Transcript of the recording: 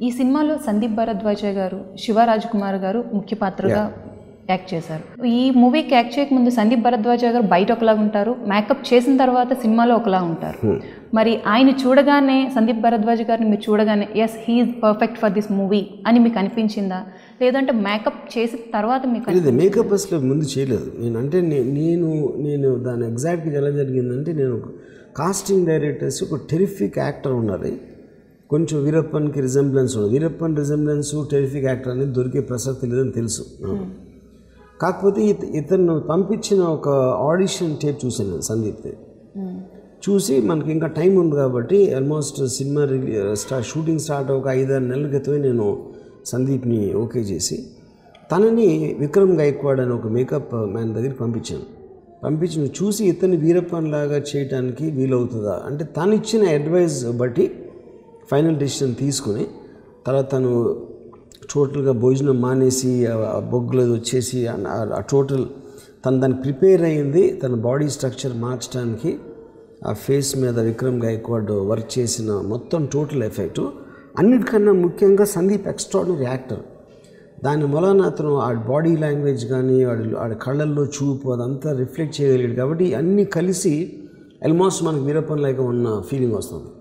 ఈ సినిమాలో సందీప్ భరద్వాజ గారు శివరాజ్ కుమార్ గారు ముఖ్య పాత్రగా యాక్ట్ చేశారు ఈ మూవీకి యాక్ట్ చేయక ముందు సందీప్ భరద్వాజ గారు బయట ఒకలాగా ఉంటారు మేకప్ చేసిన తర్వాత సినిమాలో ఒకలా ఉంటారు మరి ఆయన చూడగానే సందీప్ భరద్వాజ్ గారిని మీరు చూడగానే yes he is perfect for this movie అని మీకు అనిపించిందా లేదంటే మేకప్ చేసిన తర్వాత మీకు లేదు మేకప్ అసలు ముందు చేయలేదు నేను అంటే నే- నేను నేను దాని ఎగ్జాక్ట్గా ఎలా జరిగిందంటే నేను కాస్టింగ్ డైరెక్టర్స్ ఒక టెరిఫిక్ యాక్టర్ ఉన్నది కొంచెం వీరప్పన్కి రిజెంబ్లెన్స్ ఉన్నది వీరప్పన్ రిజెంబ్లెన్స్ టెరిఫిక్ యాక్టర్ అనేది దొరికే ప్రసక్తి లేదని తెలుసు నాకు. కాకపోతే ఇత ఇతను పంపించిన ఒక ఆడిషన్ టేప్ చూశాను నేను సందీప్ది చూసి మనకి ఇంకా టైం ఉంది కాబట్టి ఆల్మోస్ట్ సినిమా రిలీ స్టార్ట్ షూటింగ్ స్టార్ట్ ఒక ఐదారు నెలల క్రితమే నేను సందీప్ని ఓకే చేసి తనని విక్రమ్ గైక్వాడ్ అని ఒక మేకప్ మ్యాన్ దగ్గరికి పంపించాను పంపించి నువ్వు చూసి ఇతన్ని వీరప్పన్ లాగా చేయడానికి వీలవుతుందా అంటే తను ఇచ్చిన అడ్వైస్ బట్టి ఫైనల్ డెసిషన్ తీసుకుని తర్వాత తను టోటల్గా భోజనం మానేసి ఆ- ఆ బొగ్గులు అది వచ్చేసి ఆ- ఆ టోటల్ తను దానికి ప్రిపేర్ అయ్యింది తన బాడీ స్ట్రక్చర్ మార్చడానికి ఆ ఫేస్ మీద విక్రమ్ గైక్వాడ్ వర్క్ చేసిన మొత్తం టోటల్ ఎఫెక్ట్ అన్నిటికన్నా ముఖ్యంగా సందీప్ ఎక్స్ట్రాడినరీ యాక్టర్ దాని మూలాన అతను ఆ బాడీ లాంగ్వేజ్ కానీ వాడి వాడి కళ్ళల్లో చూపు అదంతా రిఫ్లెక్ట్ చేయగలిగాడు కాబట్టి అన్నీ కలిసి ఆల్మోస్ట్ మనకు వీరప్పన్ లాగా ఉన్న ఫీలింగ్ వస్తుంది